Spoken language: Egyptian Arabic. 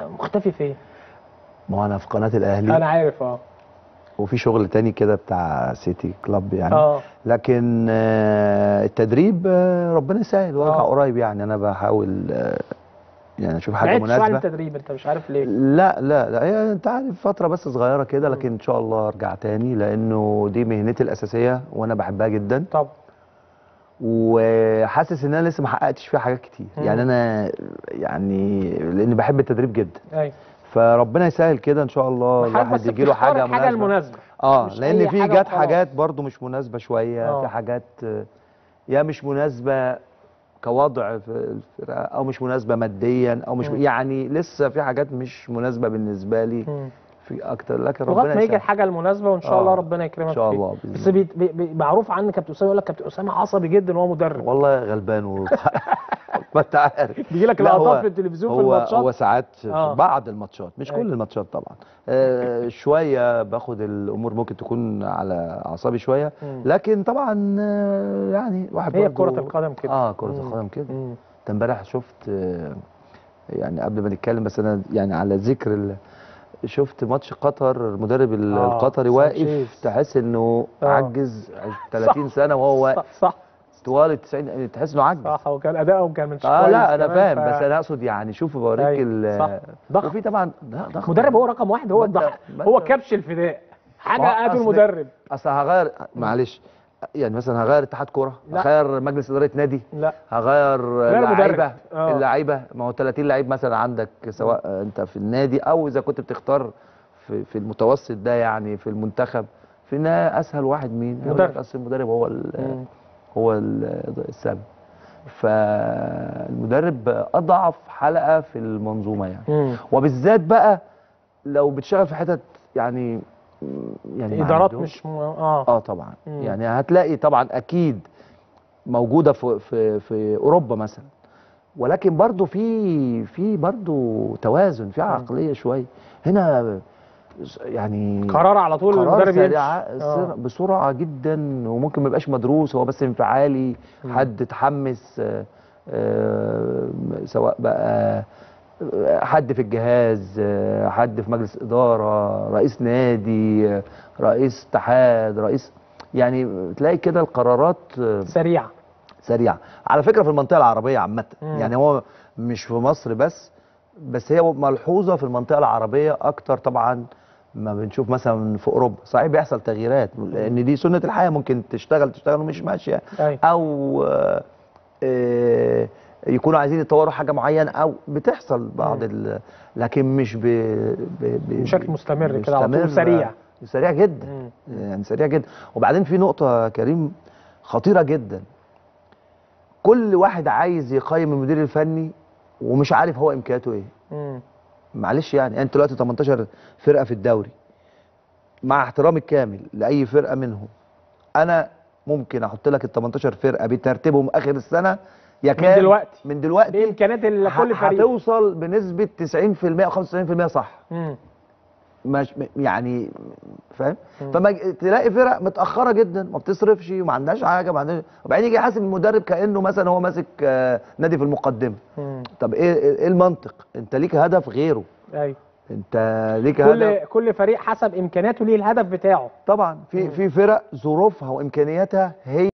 مختفي فين ما هو انا في قناه الاهلي انا عارف اه وفي شغل تاني كده بتاع سيتي كلاب يعني اه لكن آه، التدريب آه، ربنا يسهل وارجع آه. قريب يعني انا بحاول آه، يعني اشوف حاجه بعدت شويه عن مناسبه التدريب انت مش عارف ليه لا لا لا هي انت عارف فتره بس صغيره كده لكن ان شاء الله ارجع تاني لانه دي مهنتي الاساسيه وانا بحبها جدا طب وحاسس ان انا لسه ما حققتش فيها حاجات كتير مم. يعني انا يعني لاني بحب التدريب جدا ايوه فربنا يسهل كده ان شاء الله حضرتك الواحد بس يجي له بتختار حاجه الحاجه مناسبه المناسبه اه مش لان أي في حاجة جت وخلاص. حاجات برضو مش مناسبه شويه آه. في حاجات آه، يا مش مناسبه كوضع في الفرقه او مش مناسبه ماديا او مش مم. يعني لسه في حاجات مش مناسبه بالنسبه لي مم. في اكتر لكن ربنا لغايه ما يجي يسهل الحاجه المناسبه وان شاء آه. الله ربنا يكرمك ان شاء فيه. الله بإذن بس الله. بي بي بي معروف عنك كابتن اسامه يقول لك كابتن اسامه عصبي جدا وهو مدرب والله غلبان و... ما انت عارف بيجي لك لا، هو- لقطات في التلفزيون في هو الماتشات هو ساعات في آه. بعض الماتشات مش أيوة. كل الماتشات طبعا آه شويه باخد الامور ممكن تكون على اعصابي شويه مم. لكن طبعا آه، يعني واحد هي برضو- كرة القدم كده. اه كره مم. القدم كده مم. انت امبارح شفت آه، يعني قبل ما نتكلم بس انا يعني على ذكر ال... شفت ماتش قطر المدرب ال- آه، القطري واقف سانشيز. تحس انه آه. عجز 30 سنه وهو واقف صح صح طوال ال 90 تحس انه عجز صح وكان اداؤهم كان مش اه كويس لا انا كمان، فاهم ف- بس انا اقصد يعني شوف بوريك أيوة، ال صح. ضخم. وفي طبعا لا ضخم مدرب هو رقم واحد هو ما أنت- الضح ما هو أنت- كبش الفداء حاجه ما قادر أصل- المدرب اصل هغير معلش يعني مثلا هغير اتحاد كوره لا. هغير مجلس اداره نادي لا هغير غير لعيبه مدرب. آه. اللعيبه ما هو 30 لعيب مثلا عندك سواء انت في النادي او اذا كنت بتختار في, في المتوسط ده يعني في المنتخب في النهايه اسهل واحد مين هيقول لك مدرب. اصل المدرب هو ال- مم. هو ال- السبب فالمدرب اضعف حلقه في المنظومه يعني مم. وبالذات بقى لو بتشتغل في حتت يعني يعني ما ادارات عندهمش- مش م... اه اه طبعا مم. يعني هتلاقي طبعا اكيد موجوده في في في اوروبا مثلا ولكن برضو في في برضو توازن في عقليه شويه هنا يعني قرار على طول قرار المدرب يمشي سريع آه. بسرعه جدا وممكن ما يبقاش مدروس هو بس انفعالي مم. حد اتحمس آه، آه، سواء بقى آه، حد في الجهاز آه، حد في مجلس اداره رئيس نادي آه، رئيس اتحاد رئيس يعني تلاقي كده القرارات آه، سريع سريعه على فكره في المنطقه العربيه عامه مم. يعني هو مش في مصر بس بس هي ملحوظه في المنطقه العربيه اكتر طبعا ما بنشوف مثلا في اوروبا صحيح بيحصل تغييرات لان دي سنه الحياه ممكن تشتغل تشتغل ومش ماشيه أيوة. او آه، آه، يكونوا عايزين يطوروا حاجه معينه او بتحصل بعض ال... لكن مش ب... ب... ب... بشكل مستمر كده على طول مستمر، سريع. سريع جدا مم. يعني سريع جدا وبعدين في نقطه يا كريم خطيره جدا كل واحد عايز يقيم المدير الفني ومش عارف هو امكانياته ايه مم. معلش يعني انت دلوقتي 18 فرقه في الدوري مع احترامي الكامل لاي فرقه منهم انا ممكن احط لك ال 18 فرقه بترتيبهم اخر السنه يا كام دلوقتي. من دلوقتي بامكانيات ال- كل ه- فريق هتوصل بنسبه 90% او 95% صح مم. مش يعني فاهم فما ج- تلاقي فرق متاخره جدا ما بتصرفش وما عندهاش حاجه ما عندهاش وبعدين يجي يحاسب المدرب كانه مثلا هو ماسك آه، نادي في المقدمه مم. طب ايه ايه المنطق انت ليك هدف غيره ايوه انت ليك هدف كل كل فريق حسب امكانياته ليه الهدف بتاعه طبعا في في فرق ظروفها وامكانياتها هي